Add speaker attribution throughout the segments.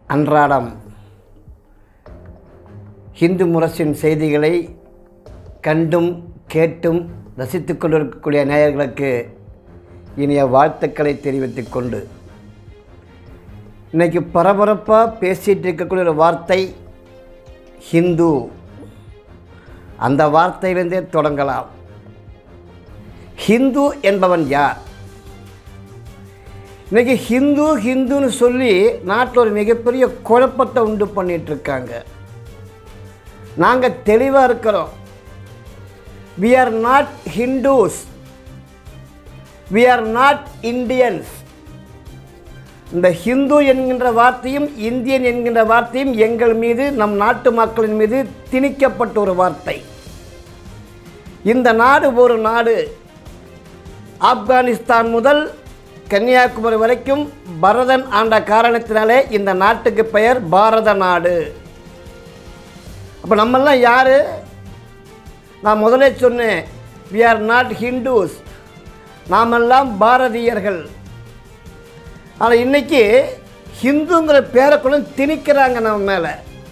Speaker 1: அன்றாடம் ஹிந்து முரசின் செய்திகளை கண்டும் கேட்டும் ரசித்துக் கொண்டிருக்கக்கூடிய நேயர்களுக்கு இனிய வாழ்த்துக்களை தெரிவித்துக் கொண்டு இன்னைக்கு பரபரப்பாக பேசிகிட்டு இருக்கக்கூடிய ஒரு வார்த்தை ஹிந்து அந்த வார்த்தையிலிருந்தே தொடங்கலாம் ஹிந்து என்பவன் யார் இன்னைக்கு ஹிந்து ஹிந்துன்னு சொல்லி நாட்டில் ஒரு மிகப்பெரிய குழப்பத்தை உண்டு பண்ணிட்டு இருக்காங்க நாங்கள் தெளிவாக இருக்கிறோம் we are not Hindus we are not Indians இந்த ஹிந்து என்கின்ற வார்த்தையும் இந்தியன் என்கின்ற வார்த்தையும் எங்கள் மீது நம் நாட்டு மக்களின் மீது திணிக்கப்பட்ட ஒரு வார்த்தை இந்த நாடு ஒரு நாடு ஆப்கானிஸ்தான் முதல் கன்னியாகுமரி வரைக்கும் பரதன் ஆண்ட காரணத்தினாலே இந்த நாட்டுக்கு பெயர் பாரத நாடு அப்போ நம்மெல்லாம் யார் நான் முதலே சொன்னேன் வி ஆர் நாட் ஹிந்துஸ் நாமெல்லாம் பாரதியர்கள் ஆனால் இன்னைக்கு ஹிந்துங்கிற பேரை கூட திணிக்கிறாங்க நம்ம மேலே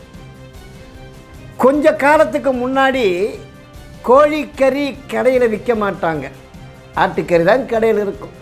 Speaker 1: கொஞ்ச காலத்துக்கு முன்னாடி கோழிக்கறி கடையில் விற்க மாட்டாங்க ஆட்டுக்கறி தான் கடையில் இருக்கும்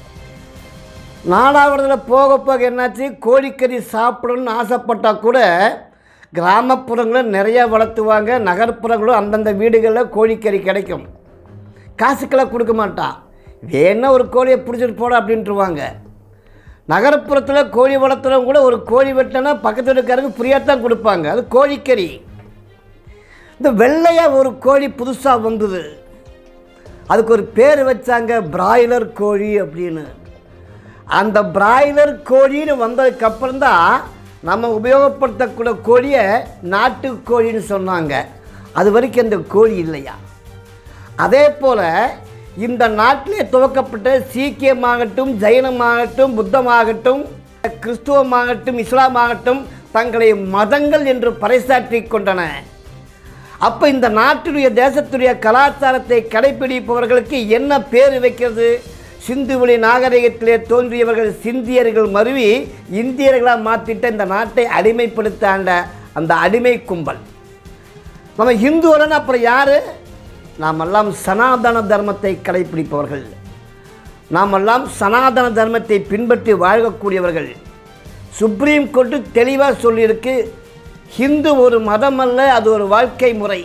Speaker 1: நாலாவதுல போக போக என்னாச்சு கோழிக்கறி சாப்பிடணும்னு ஆசைப்பட்டால் கூட கிராமப்புறங்களில் நிறையா வளர்த்துவாங்க நகர்ப்புறங்களும் அந்தந்த வீடுகளில் கோழிக்கறி கிடைக்கும் காசுக்கெல்லாம் கொடுக்க மாட்டான் வேணா ஒரு கோழியை பிடிச்சிட்டு போட அப்படின்ட்டுருவாங்க நகர்ப்புறத்தில் கோழி வளர்த்துறவங்க கூட ஒரு கோழி வெட்டினா பக்கத்து வீட்டுக்காரங்க ஃப்ரீயாக தான் கொடுப்பாங்க அது கோழிக்கறி இந்த வெள்ளையாக ஒரு கோழி புதுசாக வந்தது அதுக்கு ஒரு பேர் வச்சாங்க பிராய்லர் கோழி அப்படின்னு அந்த பிராய்லர் கோழின்னு வந்ததுக்கப்புறம் தான் நம்ம உபயோகப்படுத்தக்கூடிய கோழியை நாட்டு கோழின்னு சொன்னாங்க அது வரைக்கும் அந்த கோழி இல்லையா அதே போல் இந்த நாட்டிலே துவக்கப்பட்ட சீக்கியமாகட்டும் ஜெயினமாகட்டும் புத்தமாகட்டும் கிறிஸ்துவமாகட்டும் இஸ்லாமாகட்டும் தங்களை மதங்கள் என்று பறைசாற்றி கொண்டன அப்போ இந்த நாட்டினுடைய தேசத்துடைய கலாச்சாரத்தை கடைபிடிப்பவர்களுக்கு என்ன பேர் வைக்கிறது சிந்துவெளி நாகரிகத்திலே தோன்றியவர்கள் சிந்தியர்கள் மருவி இந்தியர்களாக மாற்றிட்ட இந்த நாட்டை அடிமைப்படுத்த ஆண்ட அந்த அடிமை கும்பல் நம்ம ஹிந்துவலன்னு அப்புறம் யார் நாமெல்லாம் சனாதன தர்மத்தை கடைபிடிப்பவர்கள் நாமெல்லாம் சனாதன தர்மத்தை பின்பற்றி வாழக்கூடியவர்கள் சுப்ரீம் கோர்ட்டு தெளிவாக சொல்லியிருக்கு ஹிந்து ஒரு மதம் அல்ல அது ஒரு வாழ்க்கை முறை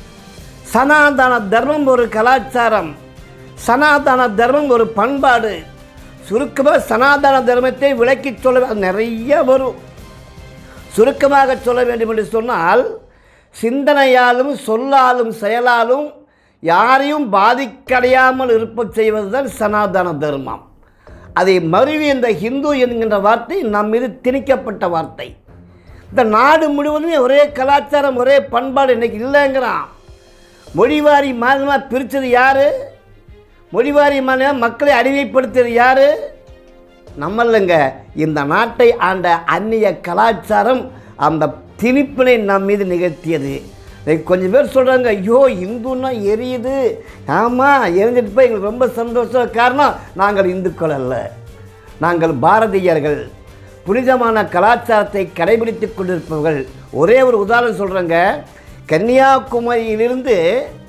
Speaker 1: சனாதன தர்மம் ஒரு கலாச்சாரம் சனாதன தர்மம் ஒரு பண்பாடு சுருக்கமாக சனாதன தர்மத்தை விளக்கி சொல்ல அது நிறைய வரும் சுருக்கமாக சொல்ல வேண்டும் என்று சொன்னால் சிந்தனையாலும் சொல்லாலும் செயலாலும் யாரையும் பாதிக்கடையாமல் இருப்ப செய்வதுதான் சனாதன தர்மம் அதை மருவி இந்த ஹிந்து என்கின்ற வார்த்தை நம் மீது திணிக்கப்பட்ட வார்த்தை இந்த நாடு முழுவதுமே ஒரே கலாச்சாரம் ஒரே பண்பாடு இன்னைக்கு இல்லைங்கிறான் மொழிவாரி மாநிலமாக பிரித்தது யார் மொழிவாரி மாநிலம் மக்களை அடிமைப்படுத்தியது யார் நம்மல்லங்க இந்த நாட்டை ஆண்ட அந்நிய கலாச்சாரம் அந்த திணிப்பினை நம் மீது நிகழ்த்தியது இன்னைக்கு கொஞ்சம் பேர் சொல்கிறாங்க ஐயோ இந்துன்னா எரியுது ஆமாம் எரிஞ்சிட்டு போய் எங்களுக்கு ரொம்ப சந்தோஷம் காரணம் நாங்கள் இந்துக்கள் அல்ல நாங்கள் பாரதியர்கள் புனிதமான கலாச்சாரத்தை கடைபிடித்து கொண்டிருப்பவர்கள் ஒரே ஒரு உதாரணம் சொல்கிறேங்க கன்னியாகுமரியிலிருந்து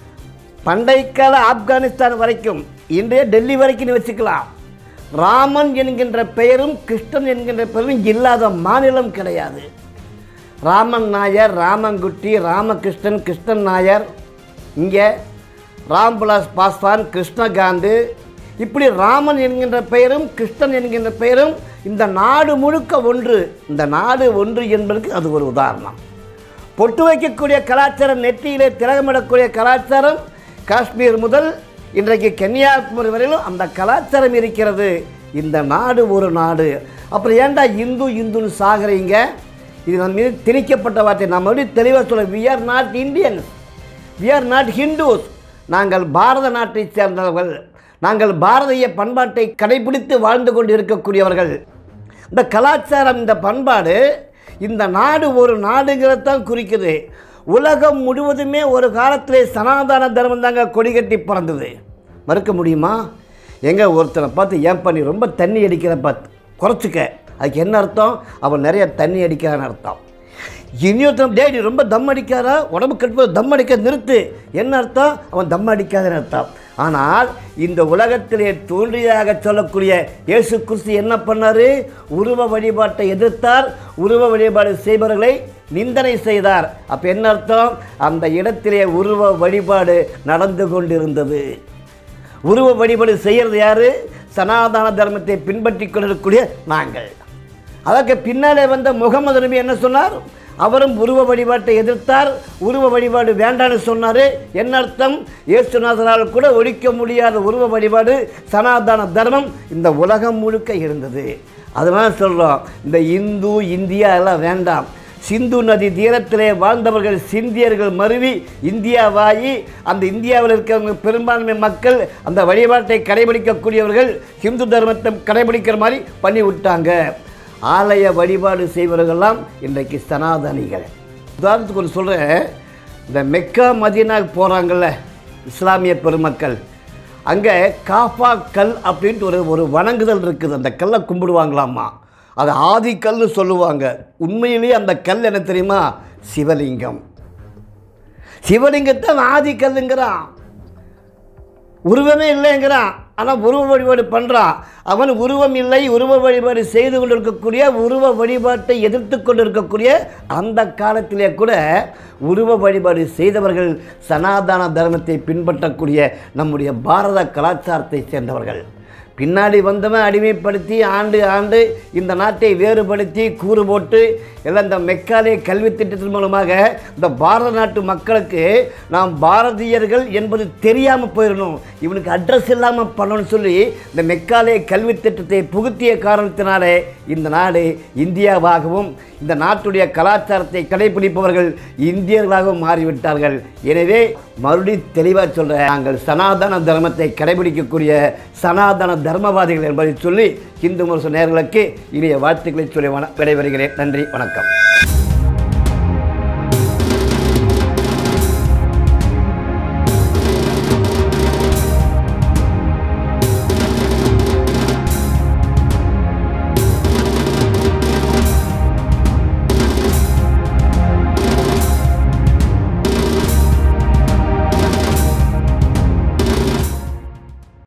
Speaker 1: பண்டைக்கால ஆப்கானிஸ்தான் வரைக்கும் இன்றைய டெல்லி வரைக்கும் வச்சுக்கலாம் ராமன் என்கின்ற பெயரும் கிருஷ்ணன் என்கின்ற பெயரும் இல்லாத மாநிலம் கிடையாது ராமன் நாயர் ராமன்குட்டி ராமகிருஷ்ணன் கிருஷ்ணன் நாயர் இங்கே ராம்பிலாஸ் பாஸ்வான் கிருஷ்ணகாந்து இப்படி ராமன் என்கின்ற பெயரும் கிருஷ்ணன் என்கின்ற பெயரும் இந்த நாடு முழுக்க ஒன்று இந்த நாடு ஒன்று என்பதற்கு அது ஒரு உதாரணம் பொட்டு வைக்கக்கூடிய கலாச்சாரம் நெற்றியிலே திலகமிடக்கூடிய கலாச்சாரம் காஷ்மீர் முதல் இன்றைக்கு கன்னியாகுமரி வரையிலும் அந்த கலாச்சாரம் இருக்கிறது இந்த நாடு ஒரு நாடு அப்புறம் ஏன்டா இந்து இந்துன்னு சாகுறீங்க இது நம்ம மீது திணிக்கப்பட்ட வார்த்தை நம்ம எப்படி தெளிவாக சொல்ல we are not Indians we are not Hindus நாங்கள் பாரத நாட்டை சேர்ந்தவர்கள் நாங்கள் பாரதிய பண்பாட்டை கடைபிடித்து வாழ்ந்து கொண்டு இருக்கக்கூடியவர்கள் இந்த கலாச்சாரம் இந்த பண்பாடு இந்த நாடு ஒரு நாடுங்கிறது தான் குறிக்குது உலகம் முழுவதுமே ஒரு காலத்திலே சனாதன தர்மம் தாங்க கொடி கட்டி பிறந்தது மறுக்க முடியுமா எங்க ஒருத்தனை பார்த்து ஏன் பண்ணி ரொம்ப தண்ணி அடிக்கிற பார்த்து குறைச்சிக்க அதுக்கு என்ன அர்த்தம் அவன் நிறைய தண்ணி அடிக்கிறான்னு அர்த்தம் இன்னொருத்தன் டேய் நீ ரொம்ப தம் அடிக்காதா உடம்பு கட்டும்போது தம் அடிக்க நிறுத்து என்ன அர்த்தம் அவன் தம் அடிக்காதன்னு அர்த்தம் ஆனால் இந்த உலகத்திலே தோன்றியாக சொல்லக்கூடிய இயேசு கிறிஸ்து என்ன பண்ணார் உருவ வழிபாட்டை எதிர்த்தார் உருவ வழிபாடு செய்பவர்களை நிந்தனை செய்தார் அப்போ என்ன அர்த்தம் அந்த இடத்திலே உருவ வழிபாடு நடந்து கொண்டிருந்தது உருவ வழிபாடு செய்கிறது யாரு சனாதன தர்மத்தை பின்பற்றி கொண்டிருக்கக்கூடிய நாங்கள் அதற்கு பின்னாலே வந்த முகமது நபி என்ன சொன்னார் அவரும் உருவ வழிபாட்டை எதிர்த்தார் உருவ வழிபாடு வேண்டான்னு சொன்னார் என்ன அர்த்தம் இயேசுநாதனால் கூட ஒழிக்க முடியாத உருவ வழிபாடு சனாதன தர்மம் இந்த உலகம் முழுக்க இருந்தது அதனால சொல்கிறோம் இந்த இந்து இந்தியா எல்லாம் வேண்டாம் சிந்து நதி தீரத்திலே வாழ்ந்தவர்கள் சிந்தியர்கள் மருவி இந்தியாவாகி அந்த இந்தியாவில் இருக்கிற பெரும்பான்மை மக்கள் அந்த வழிபாட்டை கடைபிடிக்கக்கூடியவர்கள் ஹிந்து தர்மத்தை கடைபிடிக்கிற மாதிரி பண்ணி விட்டாங்க ஆலய வழிபாடு செய்வவர்கள்லாம் இன்றைக்கு சனாதனிகள் உதாரணத்துக்கு ஒரு சொல்கிறேன் இந்த மெக்கா மதீனாக்கு போகிறாங்கல்ல இஸ்லாமிய பெருமக்கள் அங்கே காஃபா கல் அப்படின்ட்டு ஒரு ஒரு வணங்குதல் இருக்குது அந்த கல்லை கும்பிடுவாங்களாமா அது ஆதி கல்னு சொல்லுவாங்க உண்மையிலேயே அந்த கல் என்ன தெரியுமா சிவலிங்கம் சிவலிங்கத்தை அவன் ஆதி கல்லுங்கிறான் உருவமே இல்லைங்கிறான் ஆனால் உருவ வழிபாடு பண்ணுறான் அவன் உருவம் இல்லை உருவ வழிபாடு செய்து கொண்டிருக்கக்கூடிய உருவ வழிபாட்டை எதிர்த்து கொண்டிருக்கக்கூடிய அந்த காலத்திலே கூட உருவ வழிபாடு செய்தவர்கள் சனாதன தர்மத்தை பின்பற்றக்கூடிய நம்முடைய பாரத கலாச்சாரத்தை சேர்ந்தவர்கள் பின்னாடி வந்தவன் அடிமைப்படுத்தி ஆண்டு ஆண்டு இந்த நாட்டை வேறுபடுத்தி கூறு போட்டு எல்லாம் இந்த மெக்காலே கல்வி திட்டத்தின் மூலமாக இந்த பாரத நாட்டு மக்களுக்கு நாம் பாரதியர்கள் என்பது தெரியாமல் போயிடணும் இவனுக்கு அட்ரஸ் இல்லாமல் பண்ணணும்னு சொல்லி இந்த மெக்காலே கல்வி திட்டத்தை புகுத்திய காரணத்தினாலே இந்த நாடு இந்தியாவாகவும் இந்த நாட்டுடைய கலாச்சாரத்தை கடைபிடிப்பவர்கள் இந்தியர்களாகவும் மாறிவிட்டார்கள் எனவே மறுபடி தெளிவாக சொல்கிறேன் நாங்கள் சனாதன தர்மத்தை கடைபிடிக்கக்கூடிய சனாதன தர்மவாதிகள் என்பதை சொல்லி இந்து முரசு நேர்களுக்கு இனிய வாழ்த்துக்களை சொல்லி வண விடைபெறுகிறேன் நன்றி வணக்கம்